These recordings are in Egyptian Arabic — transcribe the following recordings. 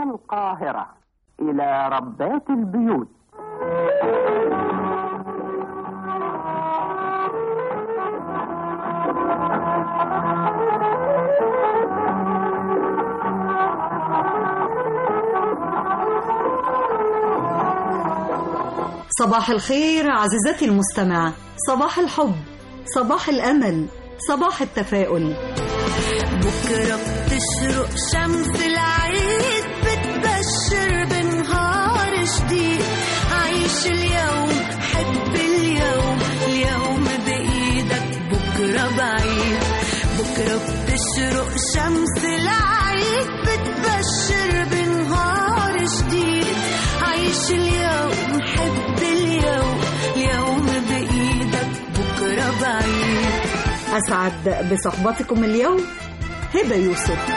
القاهرة إلى ربات البيوت صباح الخير عزيزتي المستمعة صباح الحب صباح الأمل صباح التفاؤل بكرة بتشرق شمس العيد بتبشر بنهار جديد عيش اليوم حب اليوم اليوم بإيدك بكرة بعيد بكرة بتشرق شمس العيد بتبشر بنهار جديد عيش اليوم حب اليوم اليوم بإيدك بكرة بعيد أسعد بصحبتكم اليوم هبة يوسف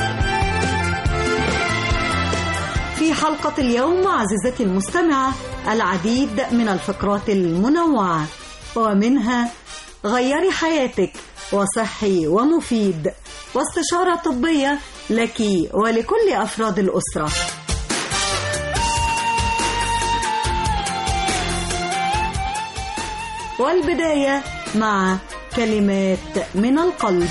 في حلقة اليوم عزيزتي المستمعة العديد من الفقرات المنوعة ومنها غيري حياتك وصحي ومفيد واستشارة طبية لك ولكل أفراد الأسرة والبداية مع كلمات من القلب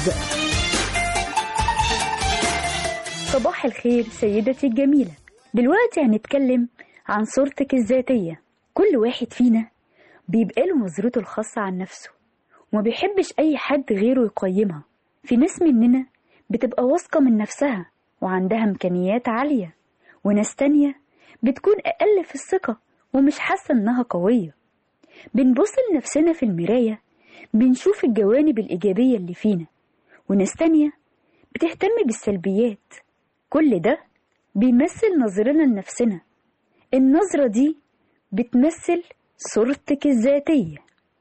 صباح الخير سيدتي الجميلة دلوقتي هنتكلم عن صورتك الذاتية كل واحد فينا بيبقى له نظرته الخاصة عن نفسه وما بيحبش أي حد غيره يقيمها في ناس مننا بتبقى واثقة من نفسها وعندها إمكانيات عالية وناس تانية بتكون أقل في الثقة ومش حاسة إنها قوية بنبص لنفسنا في المراية بنشوف الجوانب الإيجابية اللي فينا وناس تانية بتهتم بالسلبيات كل ده بيمثل نظرنا لنفسنا النظرة دي بتمثل صورتك الذاتية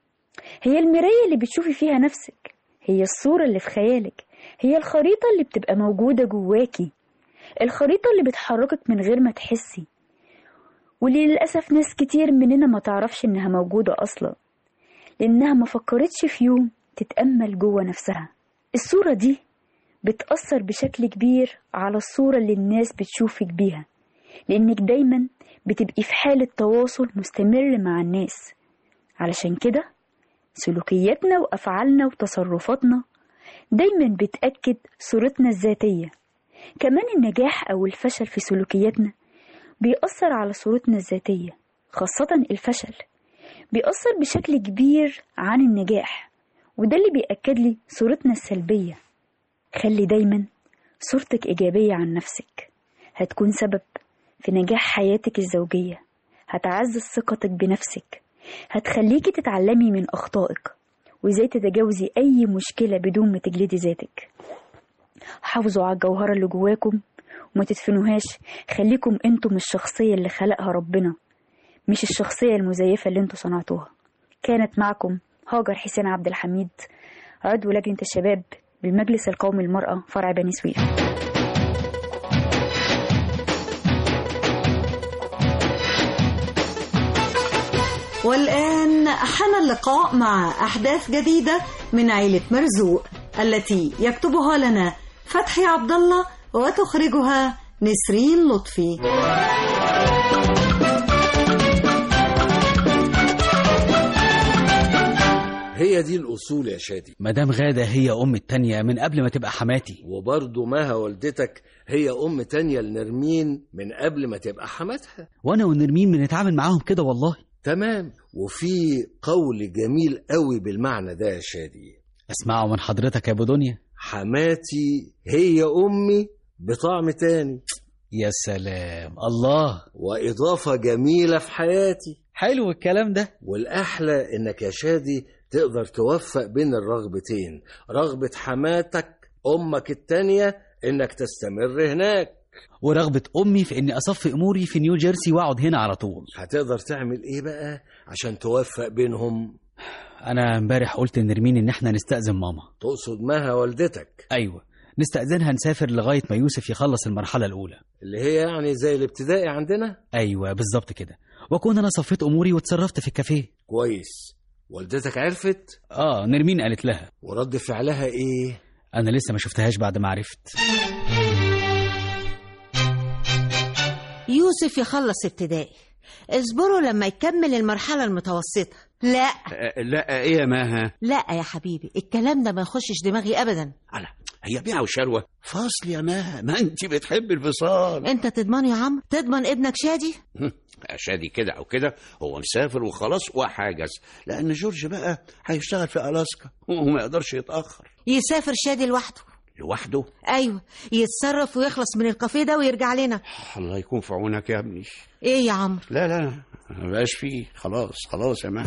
هي المراية اللي بتشوفي فيها نفسك هي الصورة اللي في خيالك هي الخريطة اللي بتبقى موجودة جواكي الخريطة اللي بتحركك من غير ما تحسي واللي للأسف ناس كتير مننا ما تعرفش إنها موجودة أصلا لأنها ما فكرتش في يوم تتأمل جوه نفسها الصورة دي بتأثر بشكل كبير على الصورة اللي الناس بتشوفك بيها لأنك دايما بتبقي في حالة تواصل مستمر مع الناس علشان كده سلوكياتنا وأفعالنا وتصرفاتنا دايما بتأكد صورتنا الذاتية كمان النجاح أو الفشل في سلوكياتنا بيأثر على صورتنا الذاتية خاصة الفشل بيأثر بشكل كبير عن النجاح وده اللي بيأكد لي صورتنا السلبية خلي دايما صورتك إيجابية عن نفسك هتكون سبب في نجاح حياتك الزوجية هتعزز ثقتك بنفسك هتخليكي تتعلمي من أخطائك وإزاي تتجاوزي أي مشكلة بدون ما تجلدي ذاتك حافظوا على الجوهرة اللي جواكم وما تدفنوهاش خليكم انتم الشخصية اللي خلقها ربنا مش الشخصية المزيفة اللي انتوا صنعتوها كانت معكم هاجر حسين عبد الحميد عضو لجنة الشباب بالمجلس القومي للمرأة فرع بني سويف والآن حان اللقاء مع أحداث جديدة من عيلة مرزوق التي يكتبها لنا فتحي عبد الله وتخرجها نسرين لطفي هي دي الأصول يا شادي مدام غادة هي أم التانية من قبل ما تبقى حماتي وبرضه مها والدتك هي أم تانية لنرمين من قبل ما تبقى حماتها وأنا ونرمين بنتعامل معاهم كده والله تمام وفي قول جميل قوي بالمعنى ده يا شادي اسمعوا من حضرتك يا أبو دنيا حماتي هي أمي بطعم تاني يا سلام الله وإضافة جميلة في حياتي حلو الكلام ده والأحلى إنك يا شادي تقدر توفق بين الرغبتين رغبة حماتك أمك التانية إنك تستمر هناك ورغبة أمي في إني أصفي أموري في نيو جيرسي وأقعد هنا على طول هتقدر تعمل إيه بقى عشان توفق بينهم أنا امبارح قلت لنرمين إن إحنا نستأذن ماما تقصد مها والدتك أيوة نستأذنها نسافر لغاية ما يوسف يخلص المرحلة الأولى اللي هي يعني زي الابتدائي عندنا أيوة بالظبط كده وأكون أنا صفيت أموري وتصرفت في الكافيه كويس والدتك عرفت آه نرمين قالت لها ورد فعلها إيه أنا لسه ما شفتهاش بعد ما عرفت يوسف يخلص ابتدائي اصبروا لما يكمل المرحلة المتوسطة لا آه، لا ايه يا ماها لا يا حبيبي الكلام ده ما يخشش دماغي ابدا على هي بيعه وشروه فصل يا ماها ما انت بتحب الفصال انت تضمن يا عم تضمن ابنك شادي شادي كده او كده هو مسافر وخلاص وحاجز لان جورج بقى هيشتغل في الاسكا وما يقدرش يتاخر يسافر شادي لوحده لوحده ايوه يتصرف ويخلص من الكافيه ده ويرجع لنا الله يكون في عونك يا ابني ايه يا عم لا لا ما بقاش فيه خلاص خلاص يا ماها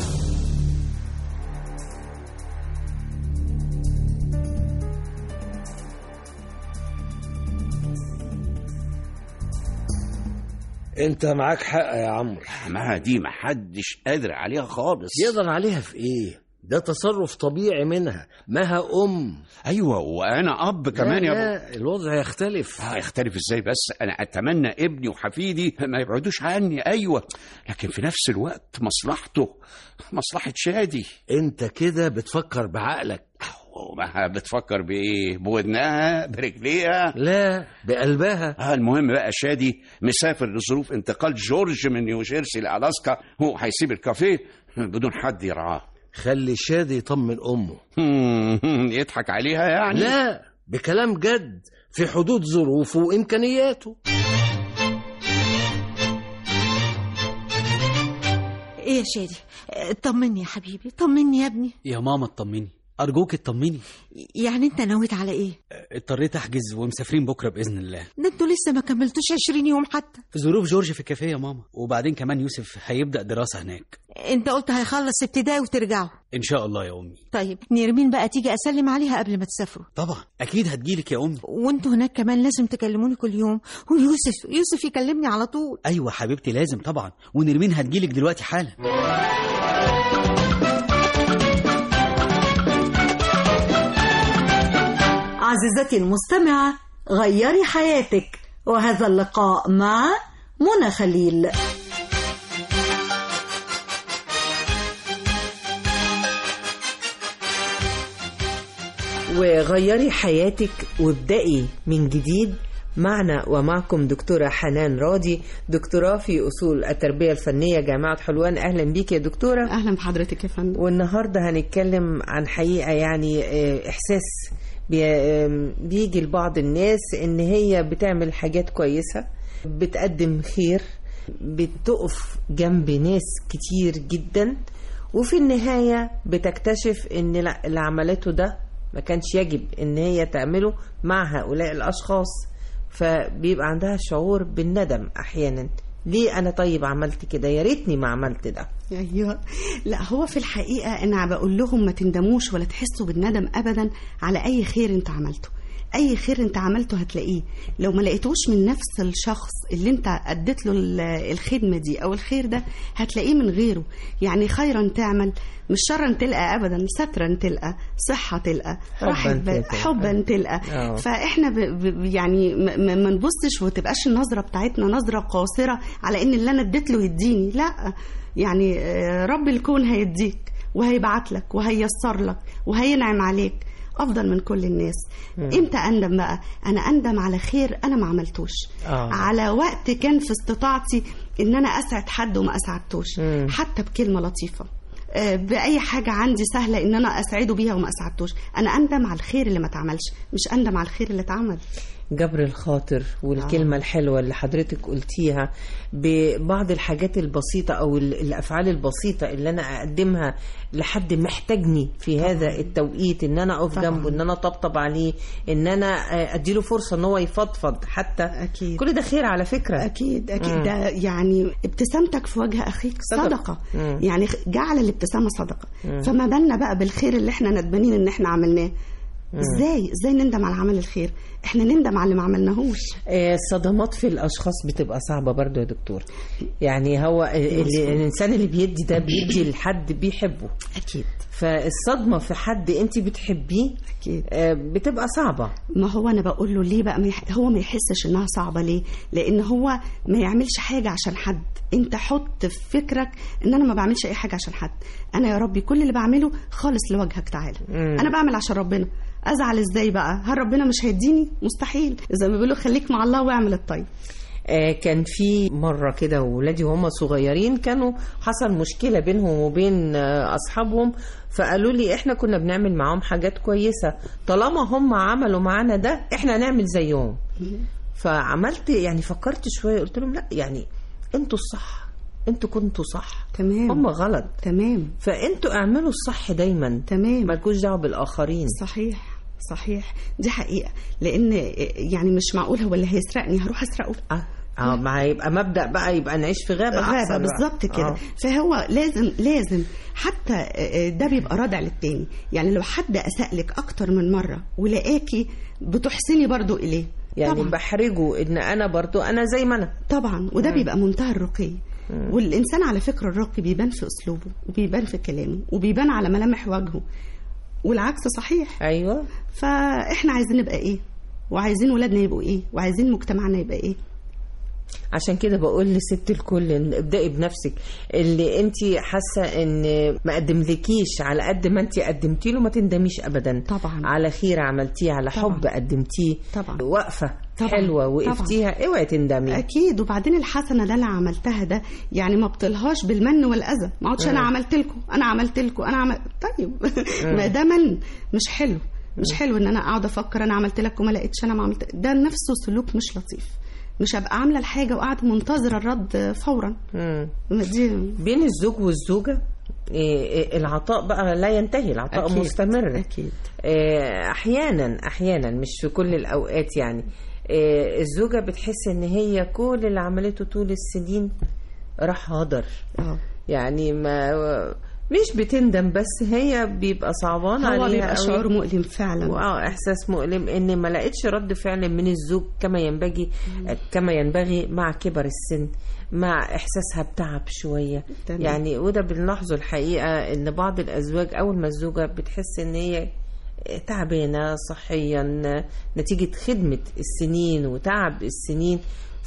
انت معاك حق يا عمرو ماها دي محدش قادر عليها خالص يقدر عليها في ايه ده تصرف طبيعي منها مها ام ايوه وانا اب كمان لا يا ابو لا الوضع يختلف اه يختلف ازاي بس انا اتمنى ابني وحفيدي ما يبعدوش عني ايوه لكن في نفس الوقت مصلحته مصلحه شادي انت كده بتفكر بعقلك وما بتفكر بايه بودنها برجليها لا بقلبها آه المهم بقى شادي مسافر لظروف انتقال جورج من نيوجيرسي لالاسكا هو هيسيب الكافيه بدون حد يرعاه خلي شادي يطمن امه يضحك عليها يعني لا بكلام جد في حدود ظروفه وامكانياته ايه يا شادي اه، طمني يا حبيبي طمني يا ابني يا ماما اطمني ارجوك اطمني يعني انت نويت على ايه اضطريت احجز ومسافرين بكره باذن الله ده انتوا لسه ما كملتوش 20 يوم حتى ظروف جورج في الكافيه يا ماما وبعدين كمان يوسف هيبدا دراسه هناك انت قلت هيخلص ابتدائي وترجعوا ان شاء الله يا امي طيب نيرمين بقى تيجي اسلم عليها قبل ما تسافروا طبعا اكيد هتجيلك يا امي وانتوا هناك كمان لازم تكلموني كل يوم ويوسف يوسف يكلمني على طول ايوه حبيبتي لازم طبعا ونرمين هتجيلك دلوقتي حالا عزيزتي المستمعة غيري حياتك وهذا اللقاء مع منى خليل وغيري حياتك وابدأي من جديد معنا ومعكم دكتورة حنان راضي دكتوراه في أصول التربية الفنية جامعة حلوان أهلا بيك يا دكتورة اهلا بحضرتك يا فندم والنهاردة هنتكلم عن حقيقة يعني آه، إحساس بي- آم، بيجي لبعض الناس إن هي بتعمل حاجات كويسة بتقدم خير بتقف جنب ناس كتير جدا وفي النهاية بتكتشف إن لا اللي عملته ده ما كانش يجب إن هي تعمله مع هؤلاء الأشخاص فبيبقى عندها شعور بالندم أحيانا ليه أنا طيب عملت كده يا ريتني ما عملت ده ايوه لا هو في الحقيقه انا بقول لهم ما تندموش ولا تحسوا بالندم ابدا على اي خير انت عملته اي خير انت عملته هتلاقيه لو ما لقيتوش من نفس الشخص اللي انت اديت له ال- الخدمه دي او الخير ده هتلاقيه من غيره يعني خيرا تعمل مش شرا تلقى ابدا سترا تلقى صحه تلقى حباً راحه بال- تلقى. حبا تلقى آه. فاحنا ب ب يعني ما ما- ما نبصش وتبقاش النظره بتاعتنا نظره قاصره على ان اللي انا اديت له يديني لا يعني آه، رب الكون هيديك وهيبعت لك وهيسر لك وهينعم عليك افضل من كل الناس امتى اندم بقى انا اندم على خير انا ما عملتوش آه. على وقت كان في استطاعتي ان انا اسعد حد وما اسعدتوش مم. حتى بكلمه لطيفه آه، باي حاجه عندي سهله ان انا اسعده بيها وما اسعدتوش انا اندم على الخير اللي ما اتعملش مش اندم على الخير اللي اتعمل جبر الخاطر والكلمة الحلوة اللي حضرتك قلتيها ببعض الحاجات البسيطة أو ال- الأفعال البسيطة اللي أنا أقدمها لحد محتاجني في هذا التوقيت إن أنا أقف طبعاً. جنبه إن أنا أطبطب عليه إن أنا آه، أديله فرصة إن هو يفضفض حتى أكيد. كل ده خير على فكرة اكيد اكيد مم. ده يعني ابتسامتك في وجه اخيك صدقة. صدقه, مم. يعني جعل الابتسامه صدقه مم. فما بالنا بقى بالخير اللي احنا ندمانين ان احنا عملناه ازاي ازاي نندم على عمل الخير احنا نندم على اللي ما عملناهوش آه، الصدمات في الأشخاص بتبقى صعبة برضو يا دكتور يعني هو اللي الإنسان اللي بيدي ده بيدي لحد بيحبه اكيد فالصدمة في حد أنت بتحبيه اكيد آه، بتبقى صعبة ما هو انا بقول له ليه بقى ما يح... هو ما يحسش انها صعبه ليه لان هو ما يعملش حاجه عشان حد انت حط في فكرك ان انا ما بعملش اي حاجه عشان حد انا يا ربي كل اللي بعمله خالص لوجهك تعالى مم. انا بعمل عشان ربنا ازعل ازاي بقى هل ربنا مش هيديني مستحيل زي ما بيقولوا خليك مع الله واعمل الطيب آه، كان في مرة كده ولادي وهم صغيرين كانوا حصل مشكلة بينهم وبين آه، أصحابهم فقالوا لي احنا كنا بنعمل معاهم حاجات كويسة طالما هم عملوا معانا ده احنا نعمل زيهم فعملت يعني فكرت شوية قلت لهم لا يعني انتوا الصح انتوا كنتوا صح تمام هم غلط تمام فانتوا اعملوا الصح دايما تمام مالكوش دعوه بالاخرين صحيح صحيح دي حقيقة لأن يعني مش معقول هو اللي هيسرقني هروح أسرقه اه اه ما هيبقى مبدا بقى يبقى نعيش في غابه غابة أحسن بقى. بالظبط كده آه. فهو لازم لازم حتى آه، ده بيبقى رادع للتاني يعني لو حد أساء لك أكتر من مرة ولقاكي بتحسني برضو إليه يعني طبعا بحرجه ان انا برضو انا زي ما انا طبعا وده بيبقى منتهى الرقي والإنسان على فكرة الرقي بيبان في أسلوبه وبيبان في كلامه وبيبان على ملامح وجهه والعكس صحيح ايوه فإحنا عايزين نبقى إيه وعايزين ولادنا يبقوا إيه وعايزين مجتمعنا يبقى إيه عشان كده بقول لست الكل إن ابدأي بنفسك اللي انت حاسه ان ما قدملكيش على قد ما انت قدمتي له ما تندميش ابدا طبعا على خير عملتيه على طبعا. حب قدمتيه طبعا وقفه طبعا. حلوه وقفتيها اوعي تندمي اكيد وبعدين الحسنه اللي انا عملتها ده يعني ما بطلهاش بالمن والاذى ما اقعدش انا مم. عملت لكم انا عملت لكم انا عملت طيب ما ده من مش حلو مش حلو ان انا اقعد افكر انا عملت لك وما لقيتش انا ما عملت ده نفسه سلوك مش لطيف مش هبقى عامله الحاجه وقاعده منتظره الرد فورا مم. ما دي بين الزوج والزوجه إيه، إيه، العطاء بقى لا ينتهي العطاء أكيد. مستمر اكيد إيه، احيانا احيانا مش في كل الاوقات يعني إيه، الزوجه بتحس ان هي كل اللي عملته طول السنين راح هدر اه يعني ما مش بتندم بس هي بيبقى صعبان هو عليها بيبقى قوي. شعور مؤلم فعلا واه احساس مؤلم ان ما لقيتش رد فعل من الزوج كما ينبغي كما ينبغي مع كبر السن مع احساسها بتعب شويه تمام. يعني وده بنلاحظه الحقيقه ان بعض الازواج اول ما الزوجه بتحس ان هي تعبانه صحيا نتيجه خدمه السنين وتعب السنين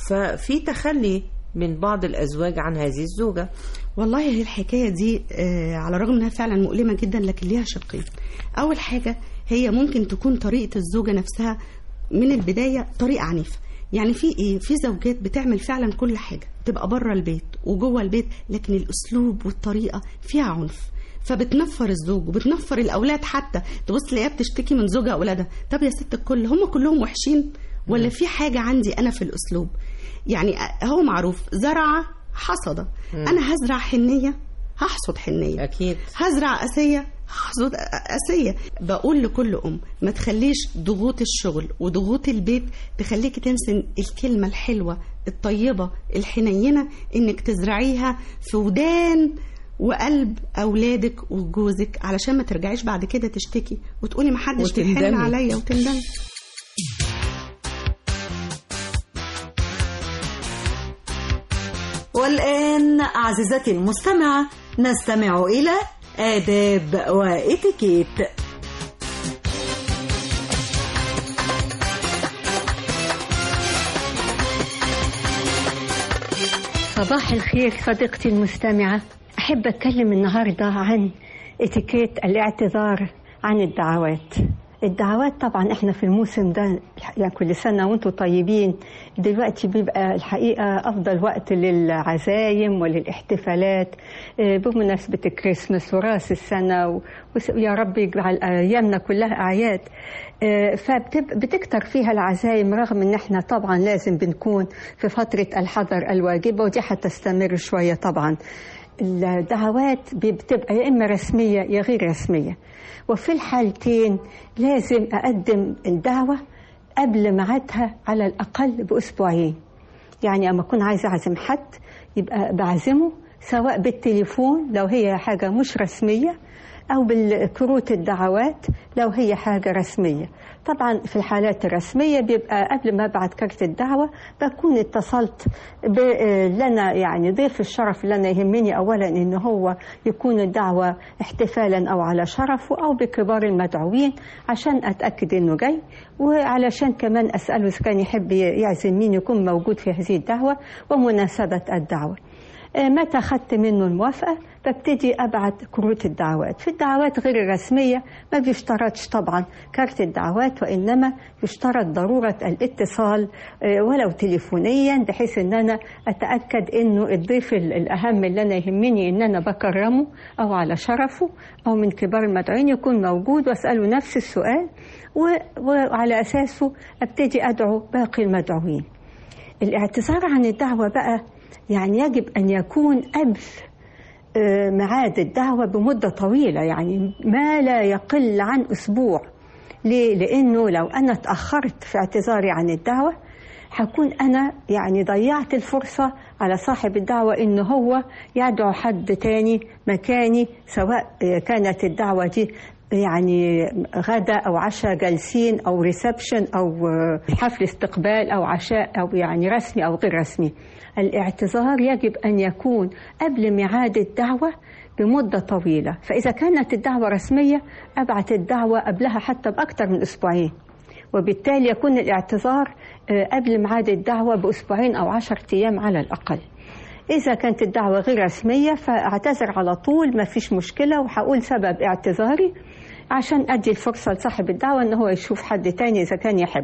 ففي تخلي من بعض الازواج عن هذه الزوجه والله هي الحكايه دي آه، على الرغم انها فعلا مؤلمه جدا لكن ليها شقين اول حاجه هي ممكن تكون طريقه الزوجه نفسها من البدايه طريقه عنيفه يعني في ايه في زوجات بتعمل فعلا كل حاجه تبقى بره البيت وجوه البيت لكن الاسلوب والطريقه فيها عنف فبتنفر الزوج وبتنفر الاولاد حتى تبص تلاقيها بتشتكي من زوجها واولادها طب يا ست الكل هم كلهم وحشين ولا في حاجه عندي انا في الاسلوب يعني هو معروف زرع حصد انا هزرع حنيه هحصد حنيه اكيد هزرع اسيه هحصد اسيه بقول لكل ام ما تخليش ضغوط الشغل وضغوط البيت تخليكي تنسي الكلمه الحلوه الطيبه الحنينه انك تزرعيها في ودان وقلب اولادك وجوزك علشان ما ترجعيش بعد كده تشتكي وتقولي ما حدش بيحن وتندمي. عليا وتندمي والآن عزيزتي المستمعة نستمع إلى آداب وإتيكيت صباح الخير صديقتي المستمعة أحب أتكلم النهاردة عن اتيكيت الاعتذار عن الدعوات الدعوات طبعا احنا في الموسم ده يعني كل سنة وانتم طيبين دلوقتي بيبقى الحقيقة أفضل وقت للعزايم وللاحتفالات آه، بمناسبة الكريسماس وراس السنة و- وس- ويا رب يجعل أيامنا كلها أعياد فبتكتر فيها العزايم رغم ان احنا طبعا لازم بنكون في فترة الحذر الواجبة ودي هتستمر شوية طبعا الدعوات بتبقى يا إما رسمية يا غير رسمية وفي الحالتين لازم أقدم الدعوة قبل ميعادها على الأقل بأسبوعين يعني أما أكون عايزة أعزم حد يبقى بعزمه سواء بالتليفون لو هي حاجة مش رسمية أو بالكروت الدعوات لو هي حاجة رسمية طبعا في الحالات الرسمية بيبقى قبل ما أبعت كارت الدعوة بكون اتصلت لنا يعني ضيف الشرف اللي أنا يهمني أولا إن هو يكون الدعوة احتفالا أو على شرفه أو بكبار المدعوين عشان أتأكد إنه جاي وعلشان كمان أسأله إذا كان يحب يعزم مين يكون موجود في هذه الدعوة ومناسبة الدعوة آه، متى خدت منه الموافقة ببتدي أبعت كروت الدعوات في الدعوات غير الرسمية ما بيشترطش طبعا كارت الدعوات وإنما يشترط ضرورة الاتصال آه، ولو تليفونيا بحيث أن أنا أتأكد أنه الضيف ال- الأهم اللي أنا يهمني أن أنا بكرمه أو على شرفه أو من كبار المدعوين يكون موجود وأسأله نفس السؤال و- وعلى أساسه أبتدي أدعو باقي المدعوين الاعتذار عن الدعوة بقى يعني يجب أن يكون قبل آه، ميعاد الدعوة بمدة طويلة يعني ما لا يقل عن أسبوع ليه؟ لأنه لو أنا تأخرت في اعتذاري عن الدعوة هكون أنا يعني ضيعت الفرصة على صاحب الدعوة إن هو يدعو حد تاني مكاني سواء آه، كانت الدعوة دي يعني غدا أو عشاء جالسين أو ريسبشن أو آه، حفل استقبال أو عشاء أو يعني رسمي أو غير رسمي الاعتذار يجب أن يكون قبل ميعاد الدعوة بمدة طويلة فإذا كانت الدعوة رسمية أبعت الدعوة قبلها حتى بأكثر من أسبوعين وبالتالي يكون الاعتذار آه، قبل ميعاد الدعوة بأسبوعين أو عشرة أيام على الأقل إذا كانت الدعوة غير رسمية فأعتذر على طول ما فيش مشكلة وهقول سبب اعتذاري عشان أدي الفرصة لصاحب الدعوة إن هو يشوف حد تاني إذا كان يحب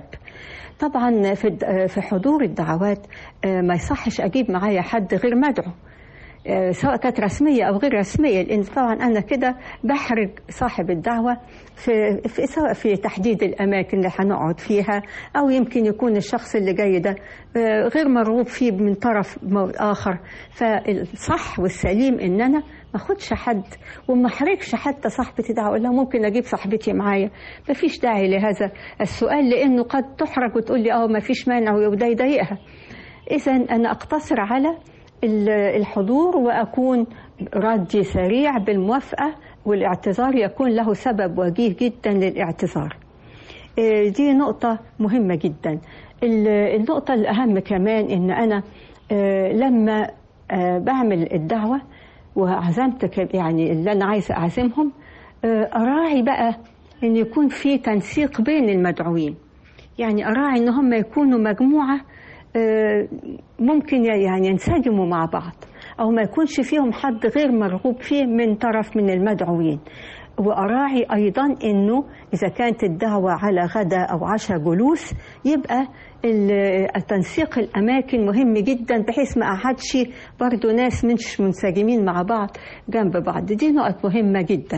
طبعا في الد- في حضور الدعوات آه، ما يصحش أجيب معايا حد غير مدعو آه، سواء كانت رسمية أو غير رسمية لأن طبعا أنا كده بحرج صاحب الدعوة في, في سواء في تحديد الأماكن اللي هنقعد فيها أو يمكن يكون الشخص اللي جاي ده آه، غير مرغوب فيه من طرف مو- آخر فالصح والسليم إن أنا ما اخدش حد وما احرجش حتى صاحبة الدعوة اقول لها ممكن اجيب صاحبتي معايا ما فيش داعي لهذا السؤال لانه قد تحرج وتقول لي اه ما فيش مانع وده يضايقها اذا انا اقتصر على ال- الحضور واكون ردي سريع بالموافقه والاعتذار يكون له سبب وجيه جدا للاعتذار إيه، دي نقطة مهمة جدا ال- النقطة الأهم كمان إن أنا آه، لما آه، بعمل الدعوة وعزمت ك- يعني اللي أنا عايزة أعزمهم آه، أراعي بقى إن يكون في تنسيق بين المدعوين يعني أراعي إن هم يكونوا مجموعة آه، ممكن يعني ينسجموا مع بعض أو ما يكونش فيهم حد غير مرغوب فيه من طرف من المدعوين وأراعي أيضا أنه إذا كانت الدعوة على غدا أو عشاء جلوس يبقى ال- تنسيق الأماكن مهم جدا بحيث ما أقعدش برضو ناس مش منسجمين مع بعض جنب بعض دي نقط مهمة جدا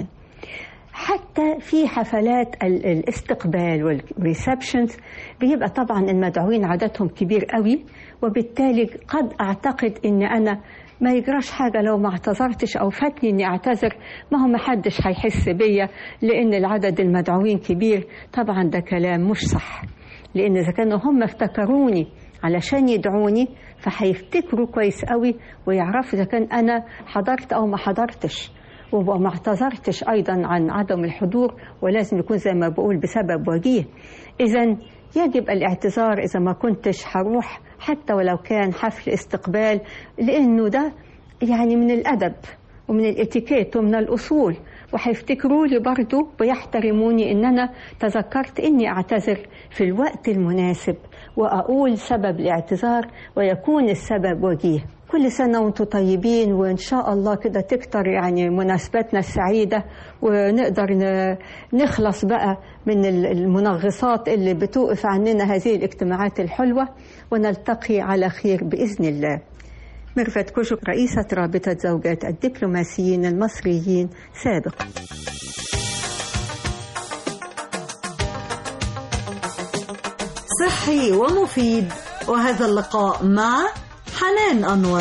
حتى في حفلات ال- الاستقبال والريسبشنز بيبقى طبعا المدعوين عددهم كبير قوي وبالتالي قد اعتقد ان انا ما يجراش حاجة لو ما اعتذرتش أو فاتني إني أعتذر ما هو ما حدش هيحس بيا لأن العدد المدعوين كبير طبعا ده كلام مش صح لأن إذا كانوا هم افتكروني علشان يدعوني فهيفتكروا كويس قوي ويعرفوا إذا كان أنا حضرت أو ما حضرتش وما اعتذرتش ايضا عن عدم الحضور ولازم يكون زي ما بقول بسبب وجيه اذا يجب الاعتذار اذا ما كنتش هروح حتى ولو كان حفل استقبال لانه ده يعني من الادب ومن الاتيكيت ومن الاصول وهيفتكروا لي برضه ويحترموني ان انا تذكرت اني اعتذر في الوقت المناسب واقول سبب الاعتذار ويكون السبب وجيه كل سنة وانتم طيبين وإن شاء الله كده تكتر يعني مناسباتنا السعيدة ونقدر ن- نخلص بقى من ال- المنغصات اللي بتوقف عننا هذه الاجتماعات الحلوة ونلتقي على خير بإذن الله ميرفت كوشك رئيسة رابطة زوجات الدبلوماسيين المصريين سابقا صحي ومفيد وهذا اللقاء مع حنان أنور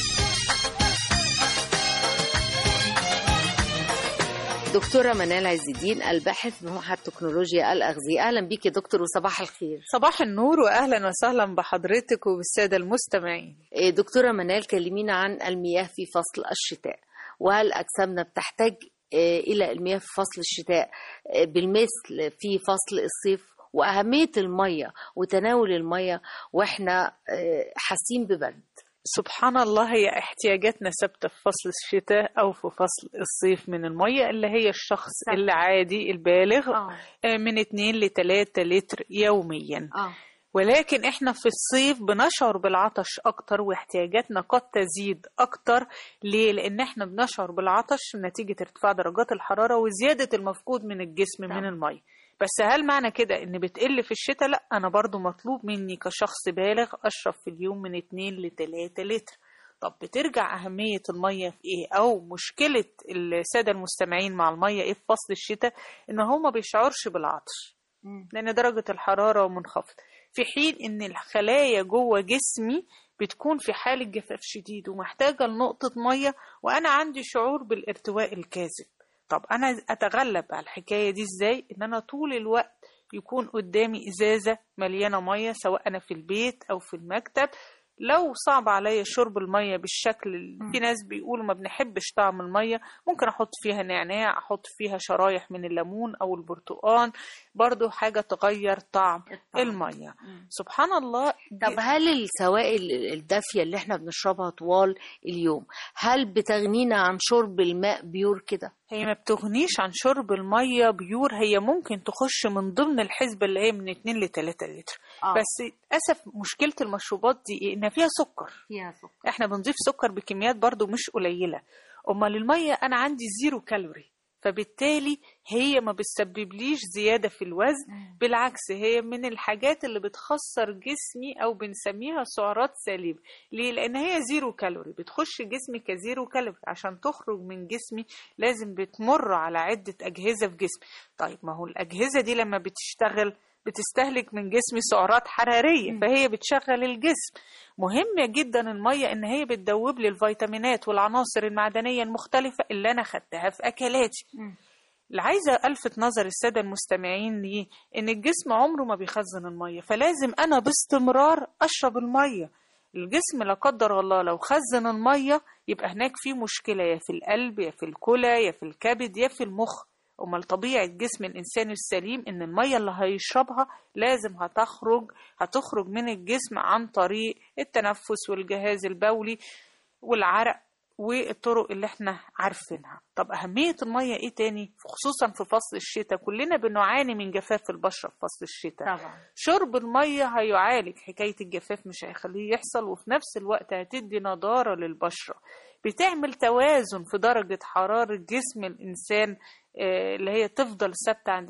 دكتورة منال عز الدين الباحث بمعهد تكنولوجيا الأغذية أهلا بيك يا دكتور وصباح الخير صباح النور واهلا وسهلا بحضرتك وبالساده المستمعين إيه، دكتورة منال كلمينا عن المياه في فصل الشتاء وهل أجسامنا بتحتاج إيه، إلى المياه في فصل الشتاء إيه، بالمثل في فصل الصيف وأهمية المية وتناول المية وإحنا إيه، حاسين ببرد سبحان الله هي احتياجاتنا ثابته في فصل الشتاء او في فصل الصيف من الميه اللي هي الشخص صح. العادي البالغ آه. آه، من 2 ل 3 لتر يوميا آه. ولكن احنا في الصيف بنشعر بالعطش اكتر واحتياجاتنا قد تزيد اكتر ليه لان احنا بنشعر بالعطش نتيجة ارتفاع درجات الحرارة وزيادة المفقود من الجسم من المية بس هل معنى كده ان بتقل في الشتاء لا انا برضو مطلوب مني كشخص بالغ اشرب في اليوم من 2 ل 3 لتر طب بترجع أهمية المية في إيه أو مشكلة السادة المستمعين مع المية إيه في فصل الشتاء إن هو ما بيشعرش بالعطش لأن درجة الحرارة منخفضة في حين إن الخلايا جوه جسمي بتكون في حالة جفاف شديد ومحتاجة لنقطة مية وأنا عندي شعور بالارتواء الكاذب طب أنا أتغلب على الحكاية دي إزاي إن أنا طول الوقت يكون قدامي إزازة مليانة مية سواء أنا في البيت أو في المكتب لو صعب عليا شرب المية بالشكل اللي في ناس بيقولوا ما بنحبش طعم المية ممكن أحط فيها نعناع أحط فيها شرايح من الليمون أو البرتقال برضو حاجة تغير طعم المية سبحان الله طب هل السوائل الدافية اللي احنا بنشربها طوال اليوم هل بتغنينا عن شرب الماء بيور كده؟ هي ما بتغنيش عن شرب المية بيور هي ممكن تخش من ضمن الحسبة اللي هي من 2 ل 3 لتر آه. بس للأسف مشكلة المشروبات دي إيه؟ إنها فيها سكر فيها سكر احنا بنضيف سكر بكميات برضو مش قليلة امال المية انا عندي زيرو كالوري فبالتالي هي ما بتسببليش زيادة في الوزن بالعكس هي من الحاجات اللي بتخسر جسمي أو بنسميها سعرات سالبة ليه؟ لأن هي زيرو كالوري بتخش جسمي كزيرو كالوري عشان تخرج من جسمي لازم بتمر على عدة أجهزة في جسمي طيب ما هو الأجهزة دي لما بتشتغل بتستهلك من جسمي سعرات حرارية فهي بتشغل الجسم مهمة جدا المية ان هي بتدوب لي الفيتامينات والعناصر المعدنية المختلفة اللي انا خدتها في اكلاتي اللي عايزة ألفت نظر السادة المستمعين ليه إن الجسم عمره ما بيخزن المية فلازم أنا باستمرار أشرب المية الجسم لا قدر الله لو خزن المية يبقى هناك في مشكلة يا في القلب يا في الكلى يا في الكبد يا في المخ أمال طبيعة جسم الإنسان السليم إن المية اللي هيشربها لازم هتخرج هتخرج من الجسم عن طريق التنفس والجهاز البولي والعرق والطرق اللي احنا عارفينها طب أهمية المية إيه تاني خصوصا في فصل الشتاء كلنا بنعاني من جفاف البشرة في فصل الشتاء طبعا شرب المية هيعالج حكاية الجفاف مش هيخليه يحصل وفي نفس الوقت هتدي نضارة للبشرة بتعمل توازن في درجة حرارة جسم الإنسان آه، اللي هي تفضل ثابتة عند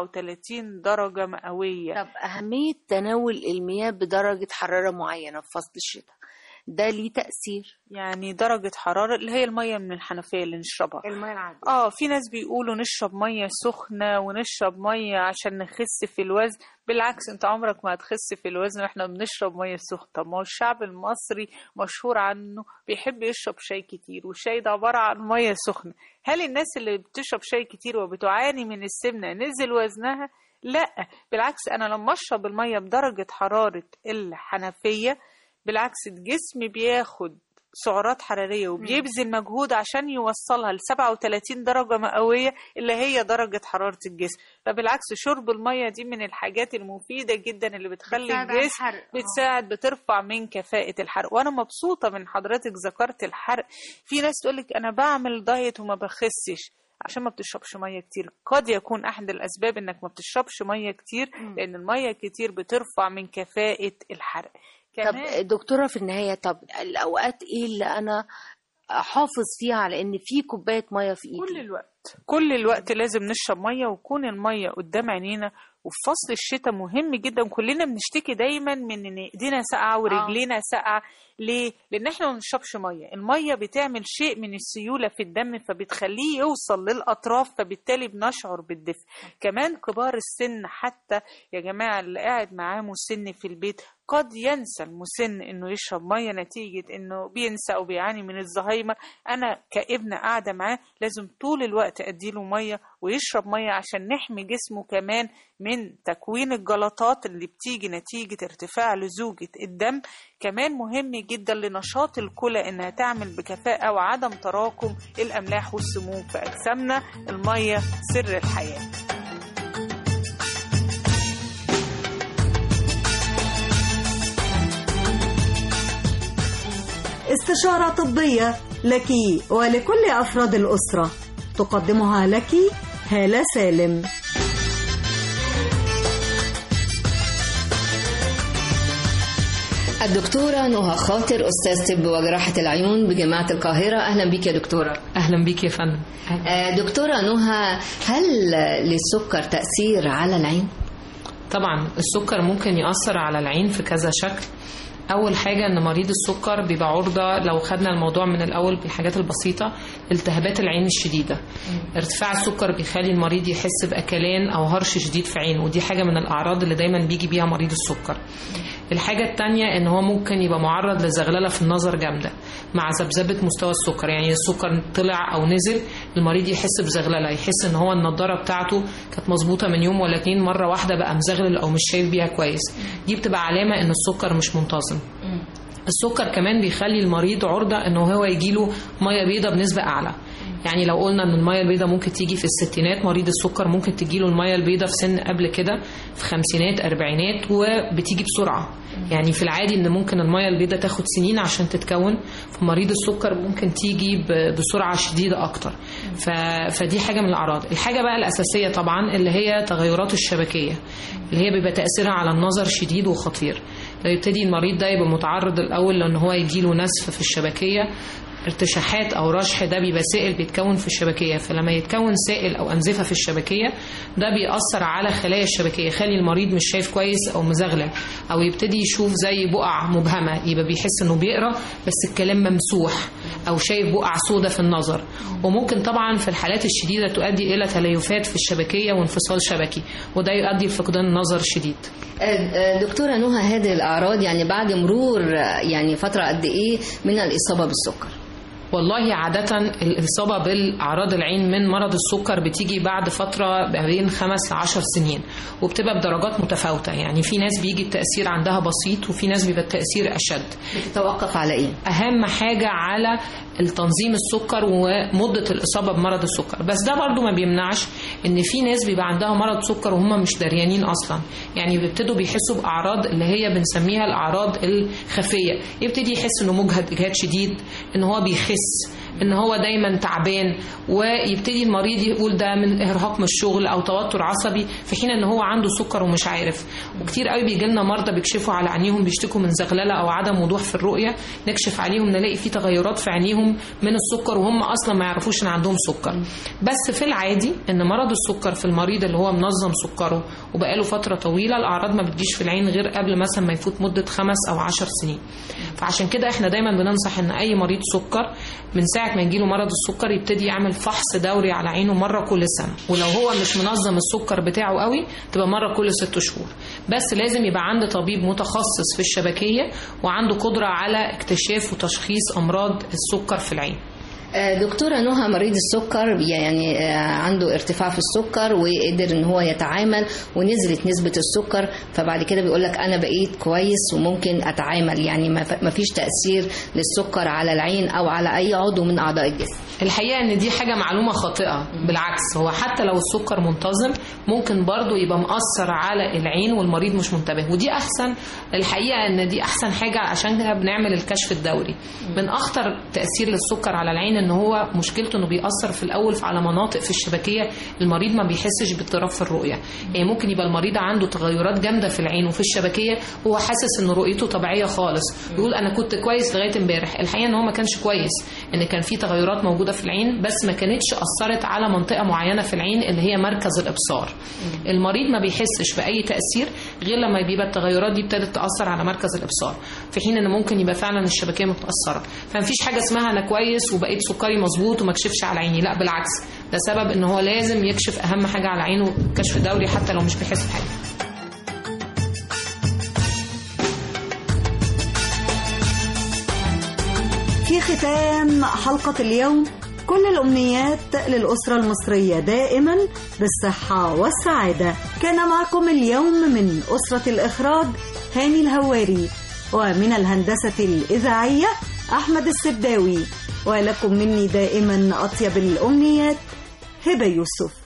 37 درجة مئوية طب أهمية تناول المياه بدرجة حرارة معينة في فصل الشتاء ده ليه تأثير يعني درجة حرارة اللي هي المية من الحنفية اللي نشربها المياه العادية اه في ناس بيقولوا نشرب مية سخنة ونشرب مية عشان نخس في الوزن بالعكس انت عمرك ما هتخس في الوزن واحنا بنشرب مية سخنة طب ما هو الشعب المصري مشهور عنه بيحب يشرب شاي كتير والشاي ده عبارة عن مية سخنة هل الناس اللي بتشرب شاي كتير وبتعاني من السمنة نزل وزنها لا بالعكس انا لما اشرب المية بدرجة حرارة الحنفية بالعكس الجسم بياخد سعرات حرارية وبيبذل مجهود عشان يوصلها ل 37 درجة مئوية اللي هي درجة حرارة الجسم فبالعكس شرب المية دي من الحاجات المفيدة جدا اللي بتخلي بتساعد على الجسم الحرق. آه. بتساعد بترفع من كفاءة الحرق وأنا مبسوطة من حضرتك ذكرت الحرق في ناس تقولك أنا بعمل دايت وما بخسش عشان ما بتشربش ميه كتير قد يكون احد الاسباب انك ما بتشربش ميه كتير لان الميه كتير بترفع من كفاءة الحرق طب دكتورة في النهاية طب الأوقات إيه اللي أنا أحافظ فيها على إن في كوباية مية في إيدي كل الوقت كل الوقت لازم نشرب ميه ويكون الميه قدام عينينا وفي فصل الشتاء مهم جدا كلنا بنشتكي دايما من ان ايدينا ساقعه ورجلينا ساقعه ليه لان احنا ما بنشربش ميه الميه بتعمل شيء من السيوله في الدم فبتخليه يوصل للاطراف فبالتالي بنشعر بالدفء كمان كبار السن حتى يا جماعه اللي قاعد معاه مسن في البيت قد ينسى المسن انه يشرب ميه نتيجه انه بينسى او بيعاني من الزهايمر انا كابن قاعده معاه لازم طول الوقت اديله ميه ويشرب ميه عشان نحمي جسمه كمان من تكوين الجلطات اللي بتيجي نتيجه ارتفاع لزوجه الدم كمان مهم جدا لنشاط الكلى انها تعمل بكفاءه وعدم تراكم الاملاح والسموم في اجسامنا الميه سر الحياه استشارة طبية لك ولكل أفراد الأسرة تقدمها لك هالة سالم الدكتورة نهى خاطر أستاذ طب وجراحة العيون بجامعة القاهرة أهلا بك يا دكتورة أهلا بك يا فندم آه، دكتورة نهى هل للسكر تأثير على العين؟ طبعا السكر ممكن يأثر على العين في كذا شكل أول حاجة إن مريض السكر بيبقى عرضة لو خدنا الموضوع من الأول بالحاجات البسيطة التهابات العين الشديدة ارتفاع السكر بيخلي المريض يحس بأكلان أو هرش شديد في عينه ودي حاجة من الأعراض اللي دايما بيجي بيها مريض السكر الحاجة التانية ان هو ممكن يبقى معرض لزغللة في النظر جامدة مع ذبذبة مستوى السكر يعني السكر طلع او نزل المريض يحس بزغللة يحس ان هو النضارة بتاعته كانت مظبوطة من يوم ولا اتنين مرة واحدة بقى مزغلل او مش شايف بيها كويس دي بتبقى علامة ان السكر مش منتظم السكر كمان بيخلي المريض عرضة ان هو يجيله مية بيضة بنسبة اعلى يعني لو قلنا ان الميه البيضاء ممكن تيجي في الستينات مريض السكر ممكن تجيله الميه البيضاء في سن قبل كده في خمسينات اربعينات وبتيجي بسرعه يعني في العادي ان ممكن الميه البيضاء تاخد سنين عشان تتكون في مريض السكر ممكن تيجي ب- بسرعه شديده اكتر ف... فدي حاجه من الاعراض الحاجه بقى الاساسيه طبعا اللي هي تغيرات الشبكيه اللي هي بيبقى تاثيرها على النظر شديد وخطير لو يبتدي المريض ده يبقى متعرض الاول لان هو يجيله نزف في الشبكيه ارتشاحات او رشح ده بيبقى سائل بيتكون في الشبكيه فلما يتكون سائل او انزفه في الشبكيه ده بيأثر على خلايا الشبكيه يخلي المريض مش شايف كويس او مزغلل او يبتدي يشوف زي بقع مبهمه يبقى بيحس انه بيقرا بس الكلام ممسوح او شايف بقع سودة في النظر وممكن طبعا في الحالات الشديده تؤدي الى تليفات في الشبكيه وانفصال شبكي وده يؤدي لفقدان نظر شديد آه، آه، دكتورة نهى هذه الأعراض يعني بعد مرور آه، يعني فترة قد إيه من الإصابة بالسكر؟ والله عادة الإصابة بالأعراض العين من مرض السكر بتيجي بعد فترة ما بين خمس لعشر سنين وبتبقى بدرجات متفاوتة يعني في ناس بيجي التأثير عندها بسيط وفي ناس بيبقى التأثير أشد بتتوقف على إيه؟ أهم حاجة على التنظيم السكر ومدة الإصابة بمرض السكر بس ده برضو ما بيمنعش إن في ناس بيبقى عندها مرض سكر وهم مش دريانين أصلا يعني بيبتدوا بيحسوا بأعراض اللي هي بنسميها الأعراض الخفية يبتدي يحس إنه مجهد إجهاد شديد إن هو بيخس ان هو دايما تعبان ويبتدي المريض يقول ده من ارهاق من الشغل او توتر عصبي في حين ان هو عنده سكر ومش عارف وكتير قوي بيجي لنا مرضى بيكشفوا على عينيهم بيشتكوا من زغلله او عدم وضوح في الرؤيه نكشف عليهم نلاقي في تغيرات في عينيهم من السكر وهم اصلا ما يعرفوش ان عندهم سكر بس في العادي ان مرض السكر في المريض اللي هو منظم سكره وبقاله فتره طويله الاعراض ما بتجيش في العين غير قبل مثلا ما يفوت مده خمس او عشر سنين فعشان كده احنا دايما بننصح ان اي مريض سكر من ساعه ما يجيله مرض السكر يبتدي يعمل فحص دوري على عينه مره كل سنه ولو هو مش منظم السكر بتاعه قوي تبقى مره كل ست شهور بس لازم يبقى عنده طبيب متخصص في الشبكيه وعنده قدره على اكتشاف وتشخيص امراض السكر في العين آه، دكتورة نهى مريض السكر يعني آه، عنده ارتفاع في السكر وقدر ان هو يتعامل ونزلت نسبة السكر فبعد كده بيقول لك انا بقيت كويس وممكن اتعامل يعني ما ف- ما فيش تأثير للسكر على العين او على اي عضو من اعضاء الجسم الحقيقه ان دي حاجه معلومه خاطئه بالعكس هو حتى لو السكر منتظم ممكن برضه يبقى مأثر على العين والمريض مش منتبه ودي احسن الحقيقه ان دي احسن حاجه عشان كده بنعمل الكشف الدوري من اخطر تاثير للسكر على العين ان هو مشكلته انه بيأثر في الاول على مناطق في الشبكيه المريض ما بيحسش باضطراب في الرؤيه يعني ممكن يبقى المريض عنده تغيرات جامده في العين وفي الشبكيه هو حاسس ان رؤيته طبيعيه خالص يقول انا كنت كويس لغايه امبارح الحقيقه ان هو ما كانش كويس ان كان في تغيرات موجوده في العين بس ما كانتش اثرت على منطقه معينه في العين اللي هي مركز الابصار المريض ما بيحسش باي تاثير غير لما بيبقى التغيرات دي ابتدت تاثر على مركز الابصار في حين ان ممكن يبقى فعلا الشبكيه متاثره فمفيش حاجه اسمها انا كويس وبقيت سكري مظبوط وما اكشفش على عيني لا بالعكس ده سبب ان هو لازم يكشف اهم حاجه على عينه كشف دوري حتى لو مش بيحس بحاجه في ختام حلقة اليوم كل الأمنيات للأسرة المصرية دائما بالصحة والسعادة كان معكم اليوم من أسرة الإخراج هاني الهواري ومن الهندسة الإذاعية أحمد السداوي ولكم مني دائما أطيب الأمنيات هبة يوسف